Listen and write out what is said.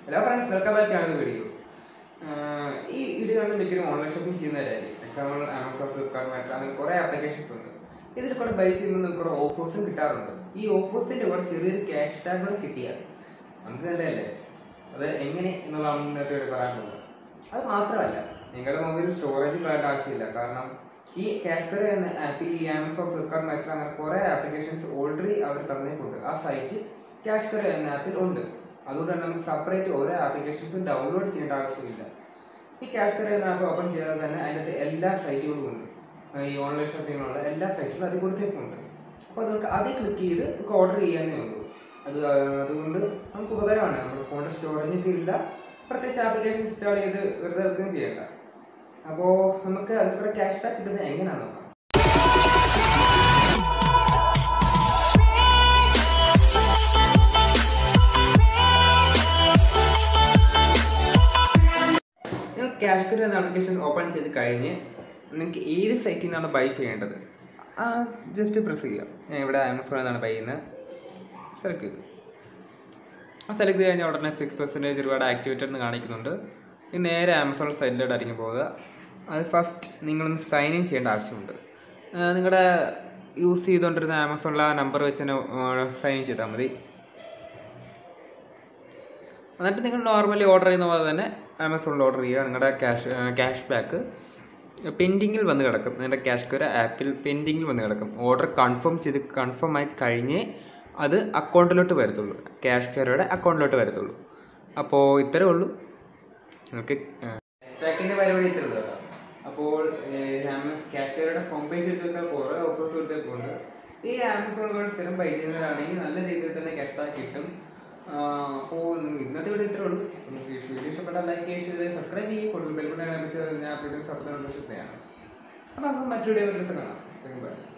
hello friends welcome back ആണ് video ഈ video കാണുന്ന മിക്കലും ഓൺലൈൻ ഷോപ്പിംഗ് ചെയ്യുന്നവരായിരിക്കും എക്സാമ്പിൾ ആമസോൺ ഫ്ലിപ്കാർട്ട് മറ്റു അങ്ങനെ കുറേ ആപ്ലിക്കേഷൻസ് ഉണ്ട് ഇതിൽ കൂടെ ബൈ ചെയ്യുമ്പോൾ നമുക്ക് കുറേ ഓഫേഴ്സും കിട്ടാറുണ്ട് ഈ ഓഫേഴ്സിൻ്റെ കൂടെ ചെറിയൊരു ക്യാഷ് ടാഗ് കൂടെ കിട്ടിയാൽ നമുക്ക് നല്ലതല്ലേ അത് എങ്ങനെ എന്നുള്ളതാണ് ഇന്നത്തെ വീഡിയോ പറയാനുള്ളത് അത് മാത്രമല്ല നിങ്ങളുടെ മൊബൈലിൽ സ്റ്റോറേജ് കളയേണ്ട ആവശ്യമില്ല കാരണം ഈ കാഷ്കർ എന്ന ആപ്പിൽ ഈ ആമസോൺ ഫ്ലിപ്കാർട്ട് മറ്റു അങ്ങനെ കുറേ ആപ്ലിക്കേഷൻസ് ഓൾറെഡി അവർ തന്നേക്കുണ്ട് ആ സൈറ്റ് കാഷ്കർ എന്ന ആപ്പിൽ ഉണ്ട് അതുകൊണ്ട് തന്നെ നമുക്ക് സെപ്പറേറ്റ് ഓരോ ആപ്ലിക്കേഷൻസും ഡൗൺലോഡ് ചെയ്യേണ്ട ആവശ്യമില്ല ഈ കാഷ്കർ എന്ന ആപ്പ് ഓപ്പൺ ചെയ്താൽ തന്നെ അതിനകത്ത് എല്ലാ സൈറ്റുകളും ഉണ്ട് ഈ ഓൺലൈൻ ഷോപ്പിങ്ങിനുള്ള എല്ലാ സൈറ്റുകളും അത് കൊടുത്തേക്കുണ്ട് അപ്പോൾ നമുക്ക് അതിൽ ക്ലിക്ക് ചെയ്ത് നമുക്ക് ഓർഡർ ചെയ്യാനേ ഉള്ളൂ അത് അതുകൊണ്ട് നമുക്ക് ഉപകാരമാണ് നമ്മുടെ ഫോണിൻ്റെ സ്റ്റോറേജ് തീരില്ല പ്രത്യേകിച്ച് ആപ്ലിക്കേഷൻ ഇൻസ്റ്റാൾ ചെയ്ത് വെറുതെ വെക്കുകയും ചെയ്യണ്ട അപ്പോൾ നമുക്ക് അതിൽ കൂടെ ക്യാഷ് ബാക്ക് കിട്ടുന്നത് എങ്ങനെയാണെന്ന് നോക്കാം നിങ്ങൾ ക്യാഷ് കറി എന്ന ആപ്ലിക്കേഷൻ ഓപ്പൺ ചെയ്ത് കഴിഞ്ഞ് നിങ്ങൾക്ക് ഏത് സൈറ്റിൽ നിന്നാണ് ബൈ ചെയ്യേണ്ടത് ആ ജസ്റ്റ് പ്രസ് ചെയ്യുക ഞാൻ ഇവിടെ ആമസോണിൽ നിന്നാണ് ബൈ ചെയ്യുന്നത് സെലക്ട് ചെയ്തു ആ സെലക്ട് ചെയ്ത് കഴിഞ്ഞാൽ ഉടനെ സിക്സ് പെർസെൻറ്റേജ് റിവാർഡ് ആക്ടിവേറ്റഡ് എന്ന് കാണിക്കുന്നുണ്ട് ഇത് നേരെ ആമസോൺ സൈറ്റിലോട്ടായിരിക്കും പോകുക അത് ഫസ്റ്റ് നിങ്ങളൊന്ന് സൈൻ ഇൻ ചെയ്യേണ്ട ആവശ്യമുണ്ട് ആ, നിങ്ങളുടെ യൂസ് ചെയ്തുകൊണ്ടിരുന്ന ആമസോണിലെ ആ നമ്പർ വെച്ച് തന്നെ സൈൻ ഇൻ ചെയ്താൽ മതി എന്നിട്ട് നിങ്ങൾ നോർമലി ഓർഡർ ചെയ്യുന്ന പോലെ തന്നെ ആമസോണിൽ ഓർഡർ ചെയ്യുക നിങ്ങളുടെ ക്യാഷ് ക്യാഷ് ബാക്ക് പെൻഡിങ്ങിൽ വന്ന് കിടക്കും നിങ്ങളുടെ ക്യാഷ് കയറി ആപ്പിൽ പെൻഡിങ്ങിൽ വന്ന് കിടക്കും ഓർഡർ കൺഫേം ചെയ്ത് കൺഫേം ആയി കഴിഞ്ഞേ അത് അക്കൗണ്ടിലോട്ട് വരത്തുള്ളൂ ക്യാഷ് കയറിയുടെ അക്കൗണ്ടിലോട്ട് വരത്തുള്ളൂ അപ്പോൾ ഇത്രേ ഉള്ളൂ നിങ്ങൾക്ക് ക്യാഷ് ബാക്കിൻ്റെ പരിപാടി ഇത്രേ ഉള്ളൂ കേട്ടോ അപ്പോൾ ക്യാഷ് കയറിയുടെ ഹോം പേജ് എടുത്തൊക്കെ കുറേ ഓഫേഴ്സ് എടുത്തേക്കുണ്ട് ഈ ആമസോണുകൾ സ്ഥിരം പൈ ചെയ്യുന്നവരാണെങ്കിൽ നല്ല രീതിയിൽ തന്നെ ക്യാഷ് ബാക്ക് കിട്ടും അപ്പോൾ ഇന്നത്തെ വീഡിയോ ഇത്രേ ഉള്ളൂ നിങ്ങൾക്ക് ഈ വീഡിയോ ഇഷ്ടപ്പെട്ടാൽ ലൈക്ക് ചെയ്യുക സബ്സ്ക്രൈബ് ചെയ്യുക കൂടുതൽ ബെൽബട്ടൺ വെച്ച് ഞാൻ അപ്ഡേറ്റ് സപ്പോർട്ട് ചെയ്യുന്നതാണ് അപ്പോൾ നമുക്ക് മറ്റൊരു വീഡിയോ കാണാം ബൈ